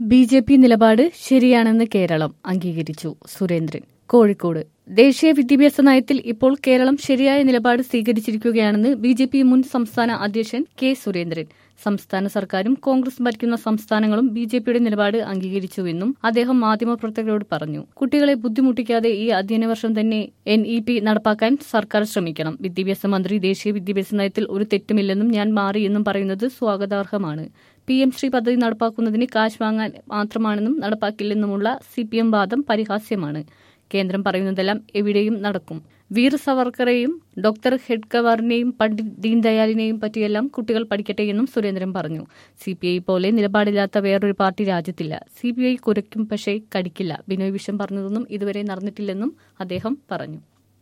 B J P നിലപാട് ശരിയാണെന്ന് കേരളം അംഗീകരിച്ചു സുരേന്ദ്രൻ കോഴിക്കോട് ദേശീയ വിദ്യാഭ്യാസ നയത്തിൽ ഇപ്പോൾ കേരളം ശരിയായ നിലപാട് സ്വീകരിച്ചിരിക്കുകയാണെന്ന് ബി ജെ പി മുൻ സംസ്ഥാന അധ്യക്ഷൻ കെ സുരേന്ദ്രൻ സംസ്ഥാന സർക്കാരും കോൺഗ്രസ് ഭരിക്കുന്ന സംസ്ഥാനങ്ങളും ബി ജെ പിയുടെ നിലപാട് അംഗീകരിച്ചുവെന്നും അദ്ദേഹം മാധ്യമപ്രവർത്തകരോട് പറഞ്ഞു കുട്ടികളെ ബുദ്ധിമുട്ടിക്കാതെ ഈ അധ്യയന വർഷം തന്നെ എൻ ഇ പി നടപ്പാക്കാൻ സർക്കാർ ശ്രമിക്കണം വിദ്യാഭ്യാസ മന്ത്രി ദേശീയ വിദ്യാഭ്യാസ നയത്തിൽ ഒരു തെറ്റുമില്ലെന്നും ഞാൻ മാറിയെന്നും പറയുന്നത് സ്വാഗതാർഹമാണ് പി എം ശ്രീ പദ്ധതി നടപ്പാക്കുന്നതിന് കാശ് വാങ്ങാൻ മാത്രമാണെന്നും നടപ്പാക്കില്ലെന്നുമുള്ള സി പി എം വാദം പരിഹാസ്യമാണ് കേന്ദ്രം പറയുന്നതെല്ലാം എവിടെയും നടക്കും വീർ സവർക്കറെയും ഡോക്ടർ ഹെഡ്കവാറിനെയും പണ്ഡിറ്റ് ദീൻദയാലിനെയും പറ്റിയെല്ലാം കുട്ടികൾ പഠിക്കട്ടെ എന്നും സുരേന്ദ്രൻ പറഞ്ഞു സി പി ഐ പോലെ നിലപാടില്ലാത്ത വേറൊരു പാർട്ടി രാജ്യത്തില്ല സി പി ഐ കുരയ്ക്കും പക്ഷേ കടിക്കില്ല ബിനോയ് വിഷം പറഞ്ഞതൊന്നും ഇതുവരെ നടന്നിട്ടില്ലെന്നും അദ്ദേഹം പറഞ്ഞു